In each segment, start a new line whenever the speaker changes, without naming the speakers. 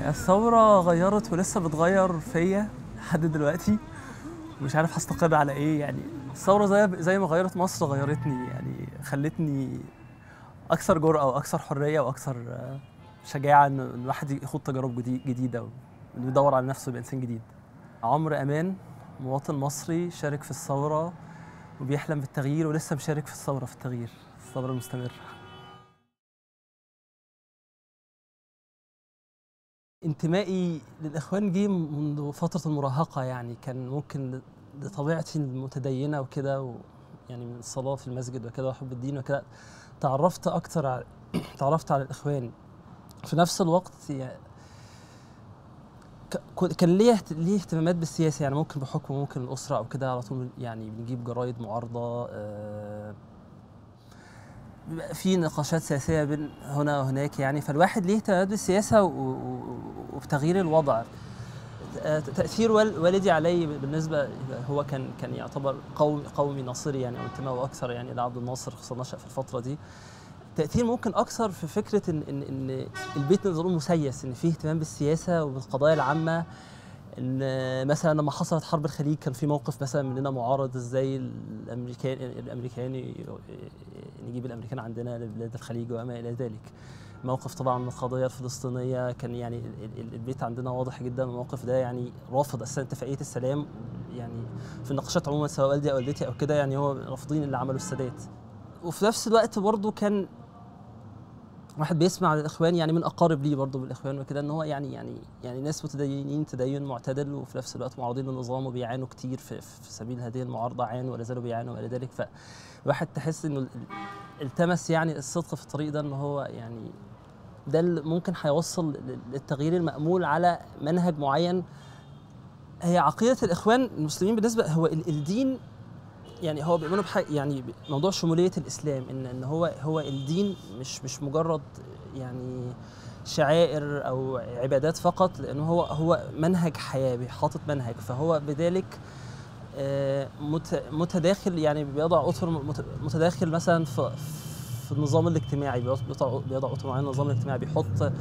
الثورة غيرت ولسه بتغير فيا لحد دلوقتي مش عارف هستقر على ايه يعني الثورة زي زي ما غيرت مصر غيرتني يعني خلتني أكثر جرأة وأكثر حرية وأكثر آه، شجاعة إن إن الواحد يخوض تجارب جدي- جديدة وإنه يدور على نفسه يبقى إنسان جديد. عمرو أمان مواطن مصري شارك في الثورة وبيحلم بالتغيير ولسه مشارك في الثورة في التغيير الثورة المستمرة. انتمائي للاخوان جه منذ فتره المراهقه يعني كان ممكن لطبيعتي المتدينه وكده و يعني من الصلاه في المسجد وكده وحب الدين وكده تعرفت اكتر على تعرفت على الاخوان في نفس الوقت يعني ك- كو- كان ليه اهت- ليه اهتمامات بالسياسه يعني ممكن بحكم ممكن الاسره او كده على طول يعني بنجيب جرايد معارضه آه، بيبقى في نقاشات سياسيه بين هنا وهناك يعني فالواحد ليه اهتمامات بالسياسه و- و- وبتغيير الوضع آه، تاثير وال- والدي علي بالنسبه هو كان كان يعتبر قومي قومي ناصري يعني او انتمائه اكثر يعني لعبد الناصر خصوصا نشا في الفتره دي تاثير ممكن اكثر في فكره ان ان ان البيت نظام مسيس ان فيه اهتمام بالسياسه وبالقضايا العامه ان مثلا لما حصلت حرب الخليج كان في موقف مثلا مننا معارض ازاي الامريكان الامريكان ي- نجيب الامريكان عندنا لبلاد الخليج وما الى ذلك موقف طبعا من القضيه الفلسطينيه كان يعني ال- ال- البيت عندنا واضح جدا الموقف ده يعني رافض اساسا اتفاقيه السلام يعني في النقاشات عموما سواء والدي او والدتي او كده يعني هو رافضين اللي عمله السادات وفي نفس الوقت برضه كان واحد بيسمع عن الاخوان يعني من اقارب ليه برضه بالاخوان وكده ان هو يعني يعني يعني ناس متدينين تدين معتدل وفي نفس الوقت معارضين للنظام وبيعانوا كتير في, في سبيل هذه المعارضه عانوا ولا زالوا بيعانوا والى ذلك فالواحد تحس انه ال- التمس يعني الصدق في الطريق ده ان هو يعني ده اللي ممكن هيوصل لل- للتغيير المأمول على منهج معين هي عقيدة الإخوان المسلمين بالنسبة هو ال- الدين يعني هو بيؤمنوا بحاجة يعني موضوع شمولية الإسلام إن إن هو هو الدين مش مش مجرد يعني شعائر أو عبادات فقط لأنه هو هو منهج حياة حاطط منهج فهو بذلك آه، مت- متداخل يعني بيضع اطر مت- متداخل مثلا في في النظام الاجتماعي بيضع بيضع اطر معينه النظام الاجتماعي بيحط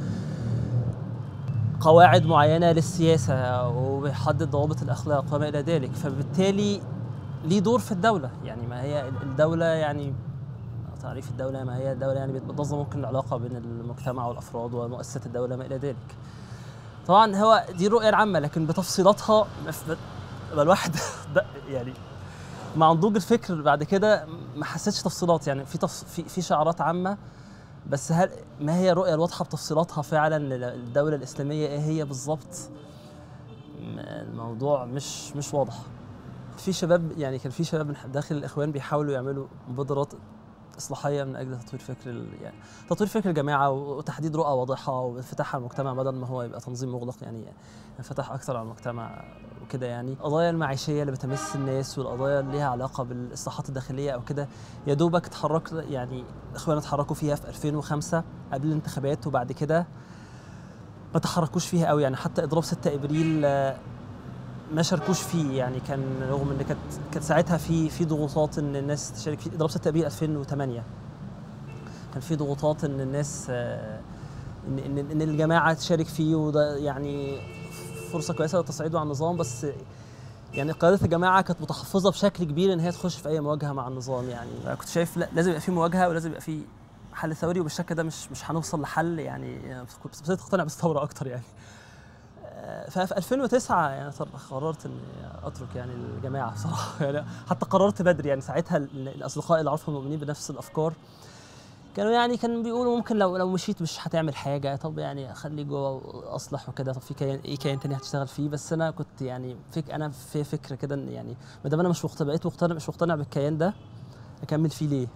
قواعد معينه للسياسه وبيحدد ضوابط الاخلاق وما الى ذلك فبالتالي ليه دور في الدوله يعني ما هي الدوله يعني تعريف الدوله ما هي الدوله يعني بتنظم ممكن العلاقه بين المجتمع والافراد ومؤسسات الدوله ما الى ذلك طبعا هو دي الرؤيه العامه لكن بتفصيلاتها ما- ما الواحد ده يعني مع نضوج الفكر بعد كده ما حسيتش تفصيلات يعني في تفص... في في شعارات عامه بس هل ما هي الرؤيه الواضحه بتفصيلاتها فعلا للدوله الاسلاميه ايه هي بالظبط م- الموضوع مش مش واضح في شباب يعني كان في شباب من داخل الاخوان بيحاولوا يعملوا مبادرات اصلاحيه من اجل تطوير فكر ال- يعني تطوير فكر الجماعه وتحديد رؤى واضحه وانفتاح على المجتمع بدل ما هو يبقى تنظيم مغلق يعني انفتح اكثر على المجتمع وكده يعني القضايا المعيشيه اللي بتمس الناس والقضايا اللي ليها علاقه بالاصلاحات الداخليه او كده يا دوبك اتحرك يعني الاخوان اتحركوا فيها في 2005 قبل الانتخابات وبعد كده ما تحركوش فيها قوي يعني حتى اضراب 6 ابريل آه، ما شاركوش فيه يعني كان رغم ان كانت كانت ساعتها في في ضغوطات ان الناس تشارك فيه اضراب 6 ابريل 2008 كان في ضغوطات ان الناس آه، ان ان ان الجماعه تشارك فيه وده يعني فرصه كويسه للتصعيد على النظام بس يعني قياده الجماعه كانت متحفظه بشكل كبير ان هي تخش في اي مواجهه مع النظام يعني أنا كنت شايف لا لازم يبقى في مواجهه ولازم يبقى في حل ثوري وبالشكل ده مش مش هنوصل لحل يعني كنت ابتديت اقتنع بالثوره اكتر يعني آه، ففي 2009 يعني صر- قررت اني اترك يعني الجماعه بصراحه يعني حتى قررت بدري يعني ساعتها ال- الاصدقاء اللي اعرفهم مؤمنين بنفس الافكار كانوا يعني كانوا بيقولوا ممكن لو لو مشيت مش هتعمل حاجه طب يعني خليك جوه واصلح وكده طب في كيان ايه كيان تاني هتشتغل فيه بس انا كنت يعني فك انا في فكره كده ان يعني ما دام انا مش مقتنع بقيت مقتنع مش مقتنع بالكيان ده اكمل فيه ليه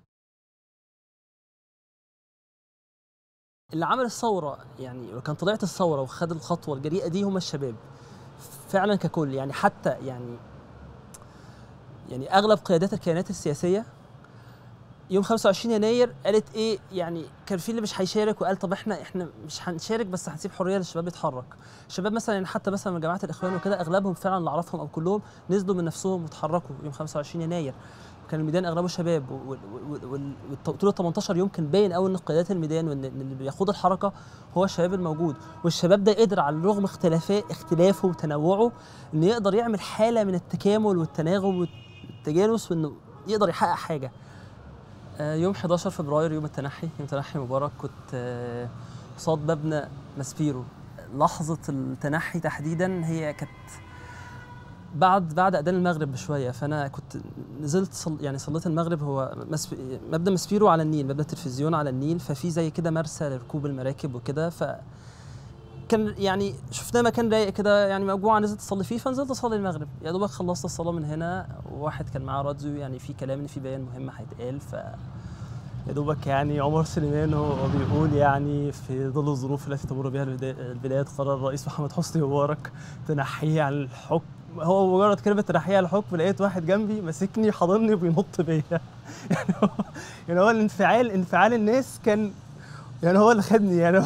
اللي عمل الثوره يعني وكان طلعت الثوره وخد الخطوه الجريئه دي هم الشباب فعلا ككل يعني حتى يعني يعني اغلب قيادات الكيانات السياسيه يوم 25 يناير قالت ايه يعني كان في اللي مش هيشارك وقال طب احنا احنا مش هنشارك بس هنسيب حريه للشباب يتحرك الشباب مثلا يعني حتى مثلا من جماعه الاخوان وكده اغلبهم فعلا اللي اعرفهم او كلهم نزلوا من نفسهم وتحركوا يوم 25 يناير كان الميدان اغلبه شباب وطول ال 18 يوم كان باين قوي ان قيادات الميدان وان اللي بيقود الحركه هو الشباب الموجود والشباب ده قدر على الرغم اختلافه اختلافه وتنوعه انه يقدر يعمل حاله من التكامل والتناغم والتجانس وانه يقدر يحقق حاجه آه، يوم 11 فبراير يوم التنحي يوم تنحي مبارك كنت قصاد آه، مبنى ماسبيرو لحظة التنحي تحديدا هي كانت بعد بعد اذان المغرب بشويه فانا كنت نزلت صل يعني صليت المغرب هو مبنى مسبيرو على النيل مبنى التلفزيون على النيل ففي زي كده مرسى لركوب المراكب وكده ف كان يعني شفناه مكان رايق كده يعني مجموعه نزلت تصلي فيه فنزلت اصلي المغرب يا دوبك خلصت الصلاه من هنا وواحد كان معاه راديو يعني في كلام ان في بيان مهم هيتقال ف يا دوبك يعني عمر سليمان هو بيقول يعني في ظل الظروف التي تمر بها البلاد قرر الرئيس محمد حسني مبارك تنحيه عن الحكم هو مجرد كلمه تنحيه عن الحكم لقيت واحد جنبي ماسكني حاضني وبينط بيا يعني هو يعني هو الانفعال انفعال الناس كان يعني هو اللي خدني يعني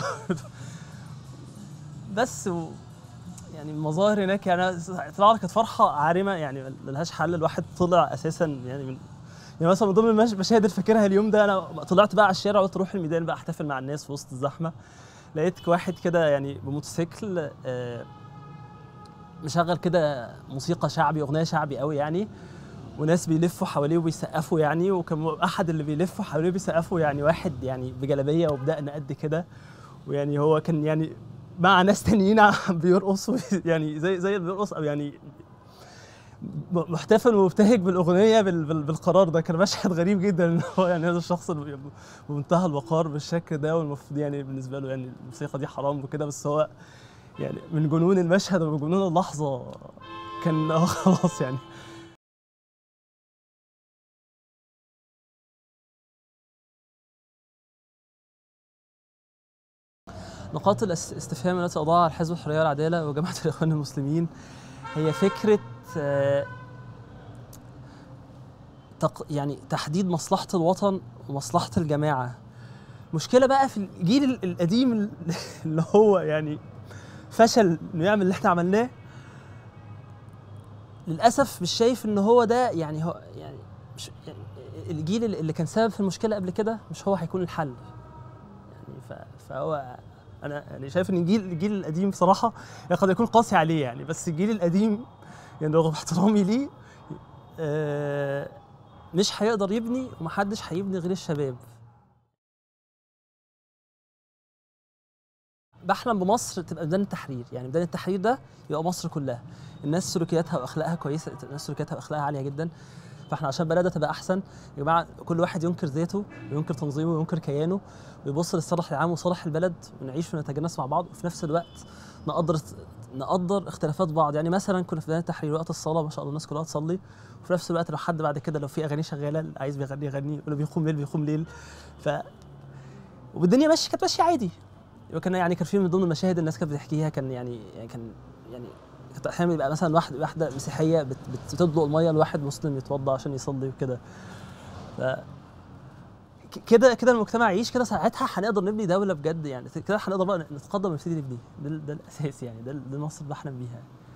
بس و يعني المظاهر هناك يعني طلعت كانت فرحه عارمه يعني ملهاش حل الواحد طلع اساسا يعني من يعني مثلا من ضمن المشاهد اللي فاكرها اليوم ده انا طلعت بقى على الشارع وقلت اروح الميدان بقى احتفل مع الناس في وسط الزحمه لقيت واحد كده يعني بموتوسيكل آه، مشغل كده موسيقى شعبي اغنيه شعبي قوي يعني وناس بيلفوا حواليه وبيسقفوا يعني وكان احد اللي بيلفوا حواليه بيسقفوا يعني واحد يعني بجلابيه وبدقن قد كده ويعني هو كان يعني مع ناس تانيين بيرقصوا يعني زي زي اللي بيرقص او يعني محتفل ومبتهج بالاغنيه بالقرار ده كان مشهد غريب جدا ان هو يعني هذا الشخص بمنتهى الوقار بالشكل ده والمفروض يعني بالنسبه له يعني الموسيقى دي حرام وكده بس هو يعني من جنون المشهد ومن جنون اللحظه كان خلاص يعني نقاط الاستفهام التي أضعها الحزب الحرية والعدالة وجماعة الإخوان المسلمين هي فكرة آه، يعني تحديد مصلحة الوطن ومصلحة الجماعة مشكلة بقى في الجيل القديم اللي هو يعني فشل انه يعمل اللي احنا عملناه للاسف مش شايف ان هو ده يعني هو يعني مش يعني الجيل اللي كان سبب في المشكله قبل كده مش هو هيكون الحل يعني فهو انا يعني شايف ان الجيل الجيل القديم بصراحه يعني قد يكون قاسي عليه يعني بس الجيل القديم يعني رغم احترامي ليه آه مش هيقدر يبني ومحدش هيبني غير الشباب بحلم بمصر تبقى ميدان التحرير يعني ميدان التحرير ده يبقى مصر كلها الناس سلوكياتها واخلاقها كويسه الناس سلوكياتها واخلاقها عاليه جدا فاحنا عشان بلدها تبقى احسن يا جماعه كل واحد ينكر ذاته وينكر تنظيمه وينكر كيانه ويبص للصالح العام وصالح البلد ونعيش ونتجانس مع بعض وفي نفس الوقت نقدر نقدر اختلافات بعض يعني مثلا كنا في ميدان التحرير وقت الصلاه ما شاء الله الناس كلها تصلي وفي نفس الوقت لو حد بعد كده لو في اغاني شغاله عايز بيغني يغني واللي بيقوم ليل بيقوم ليل ف والدنيا ماشيه كانت ماشيه عادي وكان يعني كان في من ضمن المشاهد الناس كانت بتحكيها كان يعني, يعني كان يعني كانت احيانا بيبقى مثلا واحد واحده مسيحيه بتطلق الميه لواحد مسلم يتوضا عشان يصلي وكده ف كده كده المجتمع يعيش كده ساعتها هنقدر نبني دوله بجد يعني كده هنقدر بقى نتقدم ونبتدي نبني ده, ده الاساس يعني ده, ده مصر بحلم بيها